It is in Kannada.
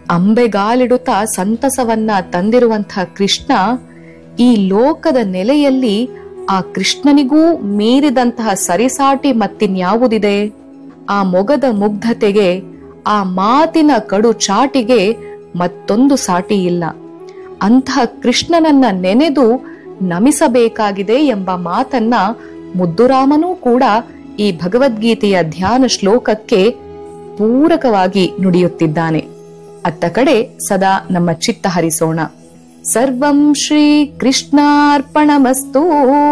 ಅಂಬೆಗಾಲಿಡುತ್ತಾ ಸಂತಸವನ್ನ ತಂದಿರುವಂತಹ ಕೃಷ್ಣ ಈ ಲೋಕದ ನೆಲೆಯಲ್ಲಿ ಆ ಕೃಷ್ಣನಿಗೂ ಮೀರಿದಂತಹ ಸರಿಸಾಟಿ ಮತ್ತಿನ್ಯಾವುದಿದೆ ಆ ಮೊಗದ ಮುಗ್ಧತೆಗೆ ಆ ಮಾತಿನ ಕಡು ಚಾಟಿಗೆ ಮತ್ತೊಂದು ಸಾಟಿ ಇಲ್ಲ ಅಂತಹ ಕೃಷ್ಣನನ್ನ ನೆನೆದು ನಮಿಸಬೇಕಾಗಿದೆ ಎಂಬ ಮಾತನ್ನ ಮುದ್ದುರಾಮನೂ ಕೂಡ ಈ ಭಗವದ್ಗೀತೆಯ ಧ್ಯಾನ ಶ್ಲೋಕಕ್ಕೆ ಪೂರಕವಾಗಿ ನುಡಿಯುತ್ತಿದ್ದಾನೆ ಅತ್ತ ಕಡೆ ಸದಾ ನಮ್ಮ ಚಿತ್ತ ಹರಿಸೋಣ ಸರ್ವಂ ಶ್ರೀ ಕೃಷ್ಣಾರ್ಪಣಮಸ್ತು